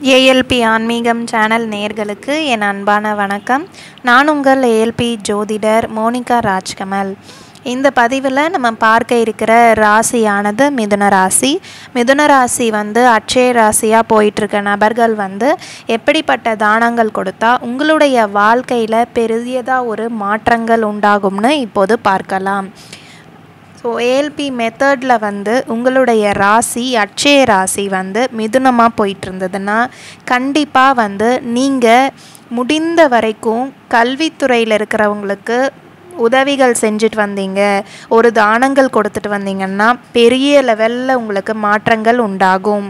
ALP ஆன்மீகம் channel நேர்களுக்கு என் அன்பான வணக்கம் நான் உங்கள் ஏஎல்பி ஜோதிடர் மோனிகா ராஜ்கமல் இந்த பதிவில் நம்ம பார்க்க இருக்கிற ராசியானது மிதுன ராசி மிதுன ராசி வந்து அட்சய ராசியாக போயிட்டுருக்க நபர்கள் வந்து எப்படிப்பட்ட தானங்கள் கொடுத்தா உங்களுடைய வாழ்க்கையில் பெரியதாக ஒரு மாற்றங்கள் உண்டாகும்னு இப்போது பார்க்கலாம் ஸோ ஏஎல்பி மெத்தடில் வந்து உங்களுடைய ராசி அட்சய ராசி வந்து மிதுனமாக போயிட்டு இருந்ததுன்னா கண்டிப்பாக வந்து நீங்கள் முடிந்த வரைக்கும் கல்வித்துறையில் இருக்கிறவங்களுக்கு உதவிகள் செஞ்சுட்டு வந்தீங்க ஒரு தானங்கள் கொடுத்துட்டு வந்தீங்கன்னா பெரிய லெவலில் உங்களுக்கு மாற்றங்கள் உண்டாகும்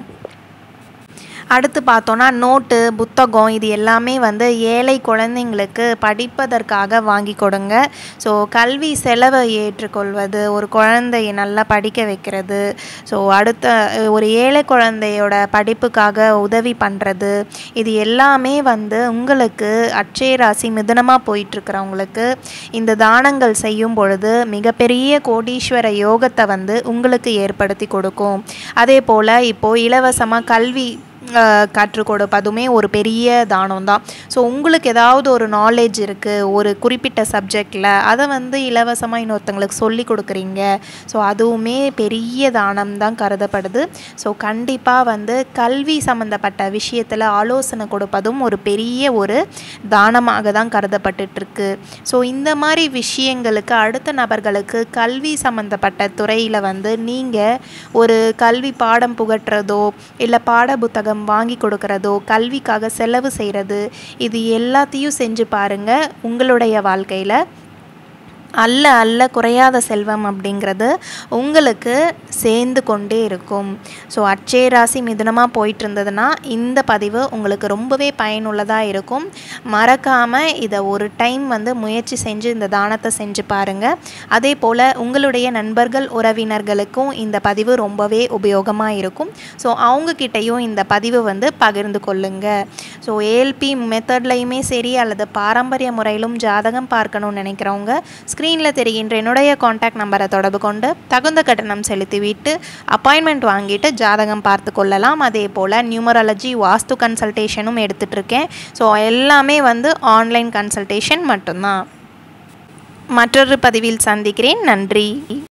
அடுத்து பார்த்தோன்னா நோட்டு புத்தகம் இது எல்லாமே வந்து ஏழை குழந்தைங்களுக்கு படிப்பதற்காக வாங்கி கொடுங்க ஸோ கல்வி செலவை ஏற்றுக்கொள்வது ஒரு குழந்தையை நல்லா படிக்க வைக்கிறது ஸோ அடுத்த ஒரு ஏழை குழந்தையோட படிப்புக்காக உதவி பண்ணுறது இது எல்லாமே வந்து உங்களுக்கு அட்சய ராசி மிதுனமாக போயிட்டுருக்கிறவங்களுக்கு இந்த தானங்கள் செய்யும் பொழுது மிகப்பெரிய கோடீஸ்வர யோகத்தை வந்து உங்களுக்கு ஏற்படுத்தி கொடுக்கும் அதே போல் இப்போது இலவசமாக கல்வி கற்றுக் கொடுப்பதுமே ஒரு பெரிய தானம் தான் ஸோ உங்களுக்கு ஏதாவது ஒரு நாலேஜ் இருக்குது ஒரு குறிப்பிட்ட சப்ஜெக்டில் அதை வந்து இலவசமாக இன்னொருத்தங்களுக்கு சொல்லி கொடுக்குறீங்க ஸோ அதுவுமே பெரிய தானம் தான் கருதப்படுது ஸோ கண்டிப்பாக வந்து கல்வி சம்மந்தப்பட்ட விஷயத்தில் ஆலோசனை கொடுப்பதும் ஒரு பெரிய ஒரு தானமாக தான் கருதப்பட்டுருக்கு ஸோ இந்த மாதிரி விஷயங்களுக்கு அடுத்த நபர்களுக்கு கல்வி சம்மந்தப்பட்ட துறையில் வந்து நீங்கள் ஒரு கல்வி பாடம் புகட்டுறதோ இல்லை பாட புத்தகம் புத்தகம் வாங்கி கொடுக்கறதோ கல்விக்காக செலவு செய்கிறது இது எல்லாத்தையும் செஞ்சு பாருங்கள் உங்களுடைய வாழ்க்கையில் அல்ல அல்ல குறையாத செல்வம் அப்படிங்கிறது உங்களுக்கு சேர்ந்து கொண்டே இருக்கும் ஸோ அட்சய ராசி மிதுனமாக போயிட்டு இருந்ததுன்னா இந்த பதிவு உங்களுக்கு ரொம்பவே பயனுள்ளதாக இருக்கும் மறக்காமல் இதை ஒரு டைம் வந்து முயற்சி செஞ்சு இந்த தானத்தை செஞ்சு பாருங்கள் அதே போல் உங்களுடைய நண்பர்கள் உறவினர்களுக்கும் இந்த பதிவு ரொம்பவே உபயோகமாக இருக்கும் ஸோ அவங்கக்கிட்டையும் இந்த பதிவு வந்து பகிர்ந்து கொள்ளுங்க ஸோ ஏஎல்பி மெத்தட்லையுமே சரி அல்லது பாரம்பரிய முறையிலும் ஜாதகம் பார்க்கணும்னு நினைக்கிறவங்க ஸ்க்ரீனில் தெரிகின்ற என்னுடைய காண்டாக்ட் நம்பரை தொடர்பு கொண்டு தகுந்த கட்டணம் செலுத்திவிட்டு அப்பாயின்மெண்ட் வாங்கிட்டு ஜாதகம் பார்த்து கொள்ளலாம் அதே போல் நியூமராலஜி வாஸ்து கன்சல்டேஷனும் எடுத்துகிட்ருக்கேன் ஸோ எல்லாமே வந்து ஆன்லைன் கன்சல்டேஷன் மட்டும்தான் மற்றொரு பதிவில் சந்திக்கிறேன் நன்றி